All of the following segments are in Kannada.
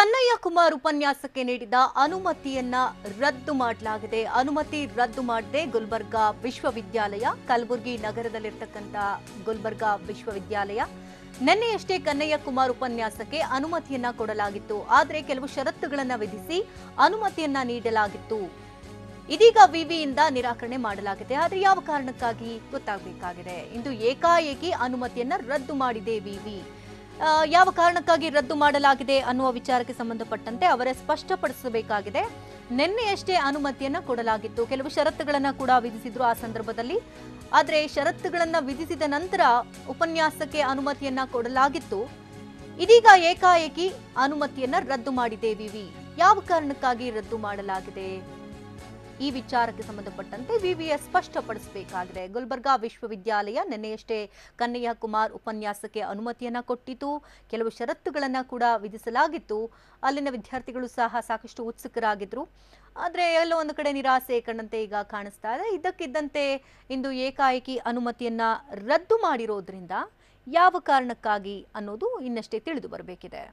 ಕನ್ನಯ್ಯ ಕುಮಾರ್ ಉಪನ್ಯಾಸಕ್ಕೆ ನೀಡಿದ ಅನುಮತಿಯನ್ನ ರದ್ದು ಮಾಡಲಾಗಿದೆ ಅನುಮತಿ ರದ್ದು ಮಾಡದೆ ಗುಲ್ಬರ್ಗಾ ವಿಶ್ವವಿದ್ಯಾಲಯ ಕಲಬುರಗಿ ನಗರದಲ್ಲಿರ್ತಕ್ಕಂಥ ಗುಲ್ಬರ್ಗಾ ವಿಶ್ವವಿದ್ಯಾಲಯ ನಿನ್ನೆಯಷ್ಟೇ ಕನ್ನಯ್ಯ ಕುಮಾರ್ ಉಪನ್ಯಾಸಕ್ಕೆ ಅನುಮತಿಯನ್ನ ಕೊಡಲಾಗಿತ್ತು ಆದರೆ ಕೆಲವು ಷರತ್ತುಗಳನ್ನ ವಿಧಿಸಿ ಅನುಮತಿಯನ್ನ ನೀಡಲಾಗಿತ್ತು ಇದೀಗ ವಿವಿಯಿಂದ ನಿರಾಕರಣೆ ಮಾಡಲಾಗಿದೆ ಆದರೆ ಯಾವ ಕಾರಣಕ್ಕಾಗಿ ಗೊತ್ತಾಗಬೇಕಾಗಿದೆ ಇಂದು ಏಕಾಏಕಿ ಅನುಮತಿಯನ್ನ ರದ್ದು ಮಾಡಿದೆ ವಿವಿ ಆ, ಯಾವ ಕಾರಣಕ್ಕಾಗಿ ರದ್ದು ಮಾಡಲಾಗಿದೆ ಅನ್ನುವ ವಿಚಾರಕ್ಕೆ ಸಂಬಂಧಪಟ್ಟಂತೆ ಅವರೇ ಸ್ಪಷ್ಟಪಡಿಸಬೇಕಾಗಿದೆ ನಿನ್ನೆಯಷ್ಟೇ ಅನುಮತಿಯನ್ನ ಕೊಡಲಾಗಿತ್ತು ಕೆಲವು ಷರತ್ತುಗಳನ್ನ ಕೂಡ ವಿಧಿಸಿದ್ರು ಆ ಸಂದರ್ಭದಲ್ಲಿ ಆದರೆ ಷರತ್ತುಗಳನ್ನ ವಿಧಿಸಿದ ನಂತರ ಉಪನ್ಯಾಸಕ್ಕೆ ಅನುಮತಿಯನ್ನ ಕೊಡಲಾಗಿತ್ತು ಇದೀಗ ಏಕಾಏಕಿ ಅನುಮತಿಯನ್ನ ರದ್ದು ಮಾಡಿದೆ ವಿವಿ ಯಾವ ಕಾರಣಕ್ಕಾಗಿ ರದ್ದು ಮಾಡಲಾಗಿದೆ ಈ ವಿಚಾರಕ್ಕೆ ಸಂಬಂಧಪಟ್ಟಂತೆ ವಿವಿಎಸ್ ಸ್ಪಷ್ಟಪಡಿಸಬೇಕಾಗಿದೆ ಗುಲ್ಬರ್ಗಾ ವಿಶ್ವವಿದ್ಯಾಲಯ ನಿನ್ನೆಯಷ್ಟೇ ಕನ್ನಯ್ಯ ಕುಮಾರ್ ಉಪನ್ಯಾಸಕ್ಕೆ ಅನುಮತಿಯನ್ನ ಕೊಟ್ಟಿತು ಕೆಲವು ಷರತ್ತುಗಳನ್ನ ಕೂಡ ವಿಧಿಸಲಾಗಿತ್ತು ಅಲ್ಲಿನ ವಿದ್ಯಾರ್ಥಿಗಳು ಸಹ ಸಾಕಷ್ಟು ಉತ್ಸುಕರಾಗಿದ್ರು ಆದರೆ ಎಲ್ಲೋ ಒಂದು ಕಡೆ ನಿರಾಸೆ ಕಂಡಂತೆ ಈಗ ಕಾಣಿಸ್ತಾ ಇದೆ ಇದ್ದಕ್ಕಿದ್ದಂತೆ ಇಂದು ಏಕಾಏಕಿ ಅನುಮತಿಯನ್ನ ರದ್ದು ಮಾಡಿರೋದ್ರಿಂದ ಯಾವ ಕಾರಣಕ್ಕಾಗಿ ಅನ್ನೋದು ಇನ್ನಷ್ಟೇ ತಿಳಿದು ಬರಬೇಕಿದೆ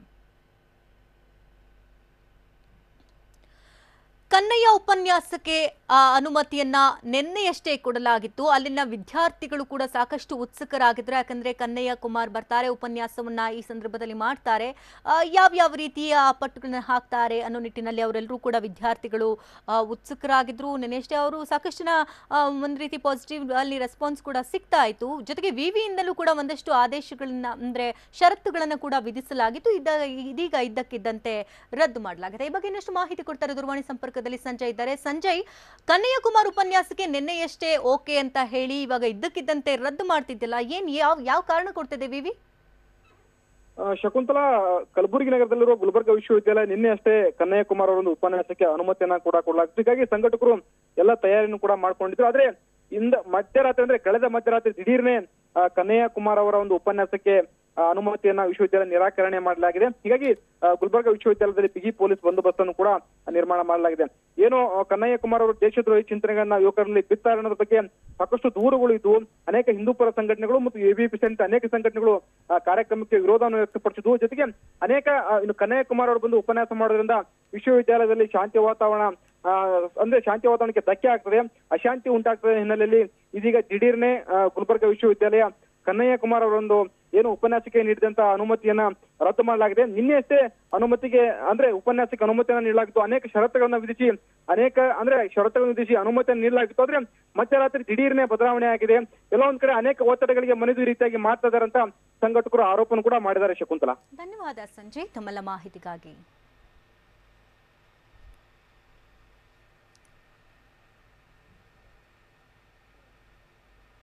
ಕನ್ನಯ್ಯ ಉಪನ್ಯಾಸಕ್ಕೆ ಆ ಅನುಮತಿಯನ್ನ ನಿನ್ನೆಯಷ್ಟೇ ಕೊಡಲಾಗಿತ್ತು ಅಲ್ಲಿನ ವಿದ್ಯಾರ್ಥಿಗಳು ಕೂಡ ಸಾಕಷ್ಟು ಉತ್ಸುಕರಾಗಿದ್ರು ಯಾಕಂದ್ರೆ ಕನ್ನಯ್ಯ ಕುಮಾರ್ ಬರ್ತಾರೆ ಉಪನ್ಯಾಸವನ್ನ ಈ ಸಂದರ್ಭದಲ್ಲಿ ಮಾಡ್ತಾರೆ ಆ, ಯಾವ್ಯಾವ ರೀತಿಯ ಪಟ್ಟುಗಳನ್ನ ಹಾಕ್ತಾರೆ ಅನ್ನೋ ನಿಟ್ಟಿನಲ್ಲಿ ಅವರೆಲ್ಲರೂ ಕೂಡ ವಿದ್ಯಾರ್ಥಿಗಳು ಆ, ಉತ್ಸುಕರಾಗಿದ್ರು ನಿನ್ನೆಯಷ್ಟೇ ಅವರು ಸಾಕಷ್ಟು ಜನ ಆ, ಒಂದ್ ರೀತಿ ಪಾಸಿಟಿವ್ ಅಲ್ಲಿ ರೆಸ್ಪಾನ್ಸ್ ಕೂಡ ಸಿಗ್ತಾ ಇತ್ತು ಜೊತೆಗೆ ವಿವಿಯಿಂದಲೂ ಕೂಡ ಒಂದಷ್ಟು ಆದೇಶಗಳನ್ನ ಅಂದ್ರೆ ಷರತ್ತುಗಳನ್ನ ಕೂಡ ವಿಧಿಸಲಾಗಿತ್ತು ಇದ್ದ ಇದೀಗ ಇದ್ದಕ್ಕಿದ್ದಂತೆ ರದ್ದು ಮಾಡಲಾಗಿದೆ ಈ ಬಗ್ಗೆ ಇನ್ನಷ್ಟು ಮಾಹಿತಿ ಕೊಡ್ತಾರೆ ದೂರವಾಣಿ ಸಂಪರ್ಕದಲ್ಲಿ ಸಂಜಯ್ ಇದ್ದಾರೆ ಸಂಜಯ್ ಕನ್ನಯ್ಯ ಕುಮಾರ್ ಉಪನ್ಯಾಸಕ್ಕೆ ನಿನ್ನೆಯಷ್ಟೇ ಓಕೆ ಅಂತ ಹೇಳಿ ಇವಾಗ ಇದ್ದಕ್ಕಿದ್ದಂತೆ ರದ್ದು ಮಾಡ್ತಿದ್ದಿಲ್ಲ ಏನ್ ಯಾವ ಯಾವ ಕಾರಣ ಕೊಡ್ತಿದೆ ವಿವಿ ಆ, ಶಕುಂತಲಾ ಕಲಬುರಗಿ ನಗರದಲ್ಲಿರುವ ಗುಲ್ಬರ್ಗಾ ವಿಶ್ವವಿದ್ಯಾಲಯ ನಿನ್ನೆ ಅಷ್ಟೇ ಕನ್ನಯ್ಯ ಕುಮಾರ್ ಅವರ ಒಂದು ಉಪನ್ಯಾಸಕ್ಕೆ ಅನುಮತಿಯನ್ನ ಕೂಡ ಕೊಡಲಾಗಿತ್ತು ಹೀಗಾಗಿ ಸಂಘಟಕರು ಎಲ್ಲ ತಯಾರಿಯನ್ನು ಕೂಡ ಮಾಡ್ಕೊಂಡಿದ್ರು ಆದ್ರೆ ಇಂದ ಮಧ್ಯರಾತ್ರಿ ಅಂದ್ರೆ ಕಳೆದ ಮಧ್ಯರಾತ್ರಿ ದಿಢೀರ್ನೆ ಆ, ಕನ್ನಯ್ಯ ಕುಮಾರ್ ಅವರ ಒಂದು ಉಪನ್ಯಾಸಕ್ಕೆ ಆ, ಅನುಮತಿಯನ್ನ ವಿಶ್ವವಿದ್ಯಾಲಯ ನಿರಾಕರಣೆ ಮಾಡಲಾಗಿದೆ ಹೀಗಾಗಿ ಆ, ಗುಲ್ಬರ್ಗಾ ವಿಶ್ವವಿದ್ಯಾಲಯದಲ್ಲಿ ಬಿಗಿ ಪೊಲೀಸ್ ಬಂದೋಬಸ್ತ್ ಅನ್ನು ಕೂಡ ನಿರ್ಮಾಣ ಮಾಡಲಾಗಿದೆ ಏನು ಆ, ಕನ್ನಯ್ಯ ಕುಮಾರ್ ಅವರು ದೇಶದ್ರೋಹಿ ಚಿಂತನೆಗಳನ್ನ ಯುವಕರಲ್ಲಿ ಬಿತ್ತಾರೆ ಅನ್ನೋದ್ರ ಬಗ್ಗೆ ಸಾಕಷ್ಟು ದೂರುಗಳು ಇದ್ವು ಅನೇಕ ಹಿಂದೂಪರ ಸಂಘಟನೆಗಳು ಮತ್ತು ಎಬಿಪಿ ಸೇರಿದಂತೆ ಅನೇಕ ಸಂಘಟನೆಗಳು ಆ, ಕಾರ್ಯಕ್ರಮಕ್ಕೆ ವಿರೋಧವನ್ನು ವ್ಯಕ್ತಪಡಿಸಿದ್ವು ಜೊತೆಗೆ ಅನೇಕ ಆ, ಇನ್ನು ಕನ್ನಯ್ಯ ಕುಮಾರ್ ಅವರು ಬಂದು ಉಪನ್ಯಾಸ ಮಾಡೋದ್ರಿಂದ ವಿಶ್ವವಿದ್ಯಾಲಯದಲ್ಲಿ ಶಾಂತಿ ವಾತಾವರಣ ಆ, ಅಂದ್ರೆ ಶಾಂತಿ ವಾತಾವರಣಕ್ಕೆ ಧಕ್ಕೆ ಆಗ್ತದೆ ಅಶಾಂತಿ ಉಂಟಾಗ್ತದೆ ಹಿನ್ನೆಲೆಯಲ್ಲಿ ಇದೀಗ ದಿಢೀರ್ನೆ ಆ, ಗುಲ್ಬರ್ಗಾ ವಿಶ್ವವಿದ್ಯಾಲಯ ಕನ್ನಯ್ಯ ಕುಮಾರ್ ಅವರೊಂದು ಏನು ಉಪನ್ಯಾಸಕ್ಕೆ ನೀಡಿದಂತ ಅನುಮತಿಯನ್ನ ರದ್ದು ಮಾಡಲಾಗಿದೆ ನಿನ್ನೆಯಷ್ಟೇ ಅನುಮತಿಗೆ ಅಂದ್ರೆ ಉಪನ್ಯಾಸಕ್ಕೆ ಅನುಮತಿಯನ್ನ ನೀಡಲಾಗಿತ್ತು ಅನೇಕ ಷರತ್ತುಗಳನ್ನ ವಿಧಿಸಿ ಅನೇಕ ಅಂದ್ರೆ ಷರತ್ತುಗಳನ್ನು ವಿಧಿಸಿ ಅನುಮತಿಯನ್ನು ನೀಡಲಾಗಿತ್ತು ಆದ್ರೆ ಮಧ್ಯರಾತ್ರಿ ದಿಢೀರ್ನೆ ಬದಲಾವಣೆ ಆಗಿದೆ ಎಲ್ಲೋ ಒಂದ್ ಕಡೆ ಅನೇಕ ಒತ್ತಡಗಳಿಗೆ ಮನಿದು ಈ ರೀತಿಯಾಗಿ ಮಾಡ್ತಾ ಇದಾರಂತ ಸಂಘಟಕರು ಆರೋಪನ ಕೂಡ ಮಾಡಿದ್ದಾರೆ ಶಕುಂತಲಾ ಧನ್ಯವಾದ ಸಂಜಯ್ ತಮ್ಮೆಲ್ಲ ಮಾಹಿತಿಗಾಗಿ